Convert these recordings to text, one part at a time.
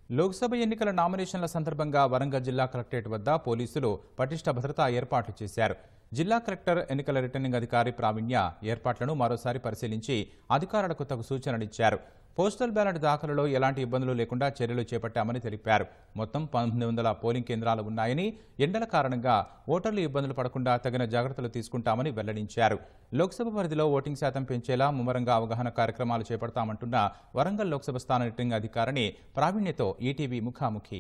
లోక్సభ ఎన్నికల నామినేషన్ల సందర్భంగా వరంగల్ జిల్లా కలెక్టరేట్ వద్ద పోలీసులు పటిష్ట భద్రతా ఏర్పాట్లు చేశారు జిల్లా కలెక్టర్ ఎన్నికల రిటర్నింగ్ అధికారి ప్రావీణ్య ఏర్పాట్లను మరోసారి పరిశీలించి అధికారులకు తగు సూచనలిచ్చారు పోస్టల్ బ్యాలెట్ దాఖలులో ఎలాంటి ఇబ్బందులు లేకుండా చర్యలు చేపట్టామని తెలిపారు మొత్తం పంతొమ్మిది వందల పోలింగ్ కేంద్రాలు ఉన్నాయని ఎండల కారణంగా ఓటర్లు ఇబ్బందులు పడకుండా తగిన జాగ్రత్తలు తీసుకుంటామని వెల్లడించారు లోక్సభ పరిధిలో ఓటింగ్ శాతం పెంచేలా ముమ్మరంగా అవగాహన కార్యక్రమాలు చేపడతామంటున్న వరంగల్ లోక్సభ స్థాన రిటర్నింగ్ అధికారిని ప్రావీణ్యతో ఈటీవీ ముఖాముఖి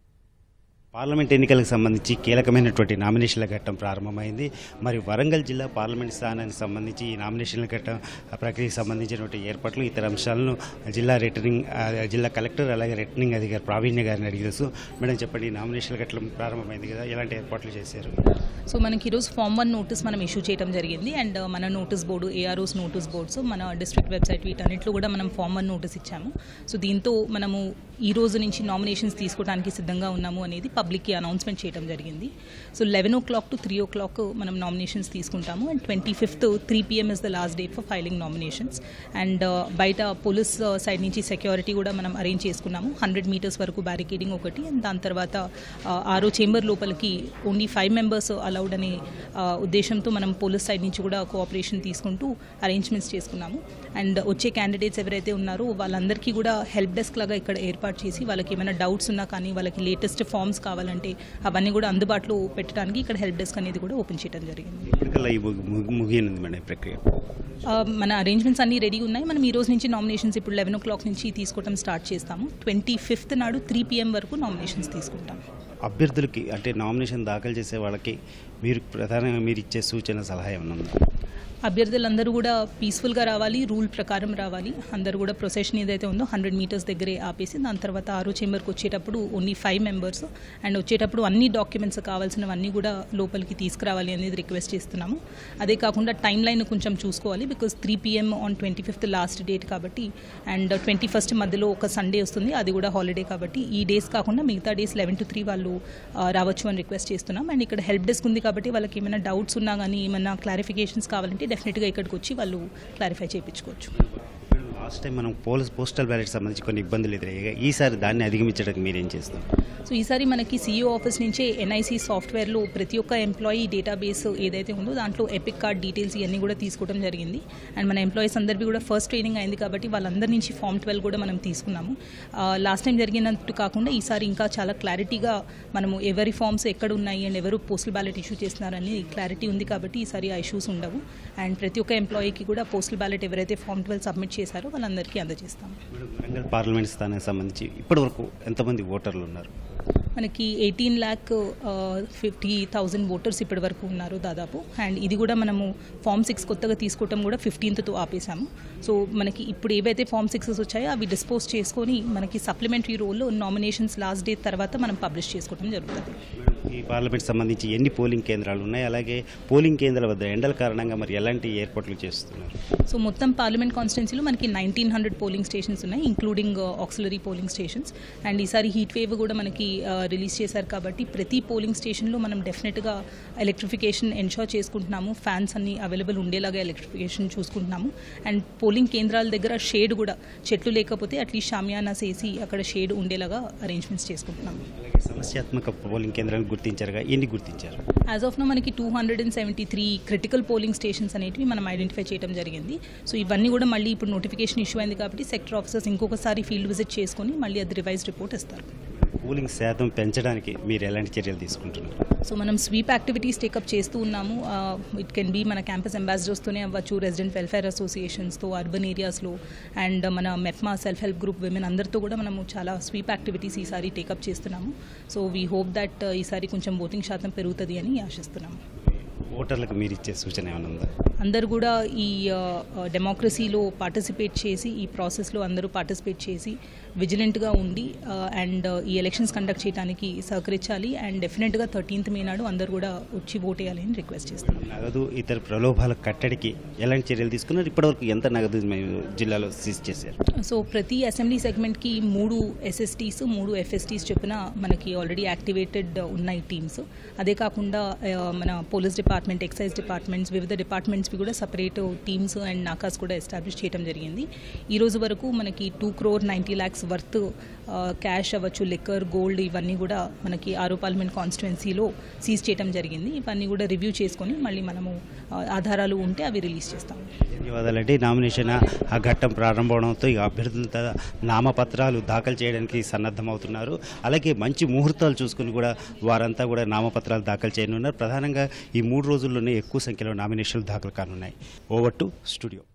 పార్లమెంట్ ఎన్నికలకు సంబంధించి కీలకమైనటువంటి నామినేషన్ల ఘట్టం ప్రారంభమైంది మరి వరంగల్ జిల్లా పార్లమెంట్ స్థానానికి సంబంధించి ఈ నామినేషన్ల ఘట్టం ప్రక్రియకు సంబంధించినటువంటి ఏర్పాట్లు ఇతర అంశాలను జిల్లా రిటర్నింగ్ ఆ, జిల్లా కలెక్టర్ అలాగే రిటర్నింగ్ అధికారి ప్రావీణ్య గారిని అడిగి తెలుసు మేడం చెప్పండి ఈ నామినేషన్ల ఘట్టం ప్రారంభమైంది కదా ఎలాంటి ఏర్పాట్లు చేశారు సో మనకి ఈరోజు ఫామ్ వన్ నోటీస్ మనం ఇష్యూ చేయడం జరిగింది అండ్ మన notice board AROs notice boards మన డిస్ట్రిక్ట్ వెబ్సైట్ వీటన్నిటిలో కూడా మనం ఫామ్ వన్ నోటీస్ ఇచ్చాము సో దీంతో మనము ఈ రోజు నుంచి నామినేషన్స్ తీసుకోవడానికి సిద్ధంగా ఉన్నాము అనేది పబ్లిక్కి అనౌన్స్మెంట్ చేయడం జరిగింది so eleven o'clock to three o'clock మనం నామినేషన్స్ తీసుకుంటాము and twenty fifth three PM is the last date for filing nominations and బయట పోలీస్ సైడ్ నుంచి సెక్యూరిటీ కూడా మనం అరేంజ్ చేసుకున్నాము హండ్రెడ్ మీటర్స్ వరకు బ్యారికేడింగ్ ఒకటి అండ్ దాని తర్వాత ఆ, ఆరో చేంబర్ లోపలికి ఓన్లీ ఫైవ్ మెంబర్స్ అలౌడ్ అనే ఆ, ఉద్దేశంతో మనం పోలీస్ సైడ్ నుంచి కూడా కోఆపరేషన్ తీసుకుంటూ అరేంజ్మెంట్స్ చేసుకున్నాము అండ్ వచ్చే క్యాండిడేట్స్ ఎవరైతే ఉన్నారో వాళ్ళందరికీ కూడా హెల్ప్ డెస్క్ లాగా ఇక్కడ ఏర్పాటు చేసి వాళ్ళకి ఏమైనా డౌట్స్ ఉన్నా కానీ వాళ్ళకి లేటెస్ట్ ఫామ్స్ కావాలంటే అవన్నీ కూడా అందుబాటులో పెట్టడానికి ఇక్కడ హెల్ప్ డెస్క్ అనేది కూడా ఓపెన్ చేయడం జరిగింది ఇప్పటికల్లా ఈ ముగి- ముగి- ముగియనుంది మేడం ఈ ప్రక్రియ ఆ, మన అరేంజ్మెంట్స్ అన్నీ రెడీ ఉన్నాయి మనం ఈ రోజు నుంచి నామినేషన్స్ ఇప్పుడు లెవెన్ ఓ క్లాక్ నుంచి తీసుకోవడం స్టార్ట్ చేస్తాము ట్వంటీ ఫిఫ్త్ నాడు త్రీ పిఎం వరకు నామినేషన్స్ తీసుకుంటాం అభ్యర్థులకి అంటే నామినేషన్ దాఖలు చేసే వాళ్ళకి మీరు ప్రధానంగా మీరు ఇచ్చే సూచన సలహా ఏమైనా ఉందా అభ్యర్థులందరూ కూడా పీస్ఫుల్గా రావాలి రూల్ ప్రకారం రావాలి అందరూ కూడా ప్రొసెషన్ ఏదైతే ఉందో హండ్రెడ్ మీటర్స్ దగ్గరే ఆపేసి దాని తర్వాత ఆరో చేంబర్కి వచ్చేటప్పుడు ఓన్లీ ఫైవ్ మెంబర్స్ అండ్ వచ్చేటప్పుడు అన్ని డాక్యుమెంట్స్ కావాల్సినవన్నీ కూడా లోపలికి తీసుకురావాలి అనేది రిక్వెస్ట్ చేస్తున్నాము అదే కాకుండా టైం లైన్ కొంచెం చూసుకోవాలి because three PM on twenty fifth last date కాబట్టి అండ్ ట్వంటీ ఫస్ట్ మధ్యలో ఒక సండే వస్తుంది అది కూడా హాలిడే కాబట్టి ఈ డేస్ కాకుండా మిగతా డేస్ లెవెన్ టు త్రీ వాళ్ళు ఆ, రావచ్చు అని రిక్వెస్ట్ చేస్తున్నాం అండ్ ఇక్కడ హెల్ప్ డెస్క్ ఉంది కాబట్టి వాళ్ళకి ఏమైనా డౌట్స్ ఉన్నా కానీ ఏమైనా క్లారిఫికేషన్స్ కావాలంటే డెఫినెట్గా ఇక్కడికి వచ్చి వాళ్ళు క్లారిఫై చేయించుకోవచ్చు లాస్ట్ టైం మనం పోలీస్ పోస్టల్ బ్యాలెట్ సంబంధించి కొన్ని ఇబ్బందులు ఎదురయ్యాయి ఈసారి దాన్ని అధిగమించడానికి మీరేం చేస్తారు సో ఈసారి మనకి సీఈఓ ఆఫీస్ నుంచే ఎన్ఐసి సాఫ్ట్వేర్లో ప్రతి ఒక్క ఎంప్లాయీ డేటాబేస్ ఏదైతే ఉందో దాంట్లో ఎపిక్ కార్డ్ డీటెయిల్స్ ఇవన్నీ కూడా తీసుకోవడం జరిగింది అండ్ మన ఎంప్లాయీస్ అందరికీ కూడా ఫస్ట్ ట్రైనింగ్ అయింది కాబట్టి వాళ్ళందరి నుంచి ఫామ్ ట్వెల్వ్ కూడా మనం తీసుకున్నాము లాస్ట్ టైం జరిగినట్టు కాకుండా ఈసారి ఇంకా చాలా క్లారిటీగా మనము ఎవరి ఫామ్స్ ఎక్కడ ఉన్నాయి అండ్ ఎవరు పోస్టల్ బ్యాలెట్ ఇష్యూ చేస్తున్నారని క్లారిటీ ఉంది కాబట్టి ఈసారి ఆ ఇష్యూస్ ఉండవు అండ్ ప్రతి ఒక్క ఎంప్లాయీకి కూడా పోస్టల్ బ్యాలెట్ ఎవరైతే ఫామ్ ట్వెల్వ్ సబ్మిట్ చేశారో వాళ్ళందరికీ అందజేస్తాము వరంగల్ పార్లమెంట్ స్థానానికి సంబంధించి ఇప్పటివరకు ఎంతమంది ఓటర్లు ఉన్నారు మనకి eighteen lakh fifty thousand voters ఇప్పటి వరకు ఉన్నారు దాదాపు అండ్ ఇది కూడా మనము ఫామ్ సిక్స్ కొత్తగా తీసుకోవటం కూడా ఫిఫ్టీన్త్తో ఆపేసాము సో మనకి ఇప్పుడు ఏవైతే ఫామ్ సిక్సెస్ వచ్చాయో అవి డిస్పోజ్ చేసుకొని మనకి సప్లిమెంటరీ రోల్లో నామినేషన్స్ లాస్ట్ డేట్ తర్వాత మనం పబ్లిష్ చేసుకోవడం జరుగుతుంది ఈ పార్లమెంట్ సంబంధించి ఎన్ని పోలింగ్ కేంద్రాలు ఉన్నాయి అలాగే పోలింగ్ కేంద్రాల వద్ద ఎండల కారణంగా మరి ఎలాంటి ఏర్పాట్లు చేస్తున్నారు సో మొత్తం పార్లమెంట్ కాన్స్టిట్యున్సీలో మనకి నైన్టీన్ హండ్రెడ్ పోలింగ్ స్టేషన్స్ ఉన్నాయి including auxiliary polling stations and ఈసారి హీట్ వేవ్ కూడా మనకి రిలీజ్ చేశారు కాబట్టి ప్రతి పోలింగ్ స్టేషన్లో మనం డెఫినెట్గా ఎలక్ట్రిఫికేషన్ ఎన్షోర్ చేసుకుంటున్నాము ఫ్యాన్స్ అన్ని అవైలబుల్ ఉండేలాగా ఎలక్ట్రిఫికేషన్ చూసుకుంటున్నాము అండ్ పోలింగ్ కేంద్రాల దగ్గర షేడ్ కూడా చెట్లు లేకపోతే అట్లీస్ట్ షామియానాస్ వేసి అక్కడ షేడ్ ఉండేలాగా అరేంజ్మెంట్స్ చేసుకుంటున్నాము అలాగే సమస్యాత్మక పోలింగ్ కేంద్రాలను గుర్తించారుగా ఎన్ని గుర్తించారు యాజ్ ఆఫ్ నో మనకి two hundred and seventy three critical polling stations అనేటివి మనం ఐడెంటిఫై చేయడం జరిగింది సో ఇవన్నీ కూడా మళ్ళీ ఇప్పుడు నోటిఫికేషన్ ఇష్యూ అయింది కాబట్టి సెక్టర్ ఆఫీసర్స్ ఇంకొకసారి ఫీల్డ్ విజిట్ చేసుకొని మళ్ళీ అది రివైజ్ రిపోర్ట్ ఇస్తారు పోలింగ్ శాతం పెంచడానికి మీరు ఎలాంటి చర్యలు తీసుకుంటున్నారు సో మనం స్వీప్ యాక్టివిటీస్ టేకప్ చేస్తూ ఉన్నాము ఇట్ కెన్ బి మన క్యాంపస్ అంబాసిడర్స్తోనే అవ్వచ్చు రెసిడెంట్ వెల్ఫేర్ అసోసియేషన్స్తో అర్బన్ ఏరియాస్లో అండ్ మన MEPMA self help group women అందరితో కూడా మనము చాలా స్వీప్ యాక్టివిటీస్ ఈసారి టేకప్ చేస్తున్నాము సో వీ హోప్ దట్ ఈసారి కొంచెం ఓటింగ్ శాతం పెరుగుతుంది అని ఆశిస్తున్నాము ఓటర్లకు మీరు ఇచ్చే సూచన ఏమైనా ఉందా అందరు కూడా ఈ డెమోక్రసీలో పార్టిసిపేట్ చేసి ఈ ప్రాసెస్లో అందరూ పార్టిసిపేట్ చేసి విజిలెంట్గా ఉండి అండ్ ఈ ఎలక్షన్స్ కండక్ట్ చేయడానికి సహకరించాలి అండ్ డెఫినెట్గా థర్టీన్త్ మే నాడు అందరూ కూడా వచ్చి ఓట్ వేయాలి అని రిక్వెస్ట్ చేస్తున్నాం నగదు ఇతర ప్రలోభాల కట్టడికి ఎలాంటి చర్యలు తీసుకున్నారు ఇప్పటివరకు ఎంత నగదు మేము జిల్లాలో సీజ్ చేశారు సో ప్రతి అసెంబ్లీ సెగ్మెంట్కి మూడు ఎస్ఎస్టీస్ మూడు ఎఫ్ఎస్టీస్ చొప్పున మనకి ఆల్రెడీ యాక్టివేటెడ్ ఉన్నాయి టీమ్స్ అదే కాకుండా ఆ, మన పోలీస్ డిపార్ట్మెంట్ ఎక్సైజ్ డిపార్ట్మెంట్స్ వివిధ డిపార్ట్మెంట్స్వి కూడా సపరేట్ టీమ్స్ అండ్ నాకాస్ కూడా ఎస్టాబ్లిష్ చేయడం జరిగింది ఈ రోజు వరకు మనకి two crore ninety lakhs lakhs worth cash అవ్వచ్చు లిక్కర్ గోల్డ్ ఇవన్నీ కూడా మనకి ఆరో పార్లమెంట్ కాన్స్టిట్యున్సీలో సీజ్ చేయడం జరిగింది ఇవన్నీ కూడా రివ్యూ చేసుకొని మళ్ళీ మనము ఆ, ఆధారాలు ఉంటే అవి రిలీజ్ చేస్తాము ధన్యవాదాలండి నామినేషన్ ఆ ఘట్టం ప్రారంభమవడంతో ఇక అభ్యర్థులంతా నామపత్రాలు దాఖలు చేయడానికి సన్నద్ధమవుతున్నారు అలాగే మంచి ముహూర్తాలు చూసుకుని కూడా వారంతా కూడా నామపత్రాలు దాఖలు చేయనున్నారు ప్రధానంగా ఈ మూడు రోజుల్లోనే ఎక్కువ సంఖ్యలో నామినేషన్లు దాఖలు కానున్నాయి ఓవర్ టు స్టూడియో